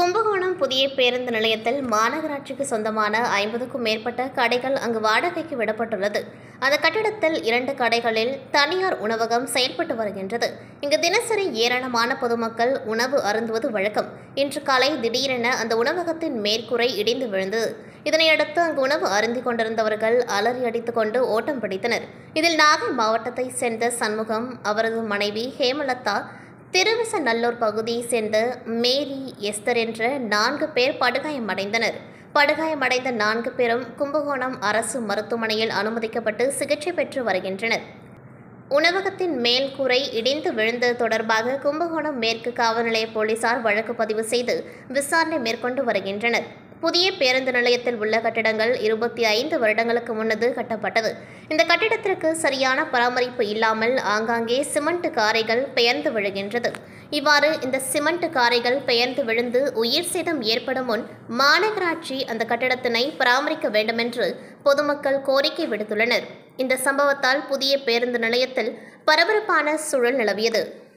கும்பகோணம் புதிய பேருந்து நிலையத்தில் மாநகராட்சிக்கு சொந்தமான ஐம்பதுக்கும் மேற்பட்ட கடைகள் அங்கு வாடகைக்கு விடப்பட்டுள்ளது அந்த கட்டிடத்தில் இரண்டு கடைகளில் தனியார் உணவகம் செயல்பட்டு வருகின்றது இங்கு தினசரி ஏராளமான பொதுமக்கள் உணவு அருந்துவது வழக்கம் இன்று காலை திடீரென அந்த உணவகத்தின் மேற்கூரை இடிந்து விழுந்தது இதனையடுத்து அங்கு உணவு அருந்திக் கொண்டிருந்தவர்கள் அலறி அடித்துக் கொண்டு ஓட்டம் பிடித்தனர் இதில் நாகை மாவட்டத்தை சேர்ந்த சண்முகம் அவரது மனைவி ஹேமலதா திருவிசநல்லூர் பகுதியை சேர்ந்த மேரி எஸ்தர் என்ற நான்கு பேர் படுகாயமடைந்தனர் படுகாயமடைந்த நான்கு பேரும் கும்பகோணம் அரசு மருத்துவமனையில் அனுமதிக்கப்பட்டு சிகிச்சை பெற்று வருகின்றனர் உணவகத்தின் மேல் கூரை இடிந்து விழுந்தது தொடர்பாக கும்பகோணம் மேற்கு காவல் நிலைய போலீசார் வழக்கு பதிவு செய்து விசாரணை மேற்கொண்டு வருகின்றனர் புதிய பேருந்து நிலையத்தில் உள்ள கட்டிடங்கள் இருபத்தி ஐந்து வருடங்களுக்கு முன்னது கட்டப்பட்டது இந்த கட்டிடத்திற்கு சரியான பராமரிப்பு இல்லாமல் ஆங்காங்கே சிமெண்ட் காரைகள் பெயர்ந்து விழுகின்றது இவ்வாறு இந்த சிமெண்ட் காரைகள் பெயர்ந்து விழுந்து உயிர் சேதம் ஏற்படும் முன் மாநகராட்சி அந்த கட்டிடத்தினை பராமரிக்க வேண்டுமென்று பொதுமக்கள் கோரிக்கை விடுத்துள்ளனர் இந்த சம்பவத்தால் புதிய பேருந்து நிலையத்தில் பரபரப்பான சூழல் நிலவியது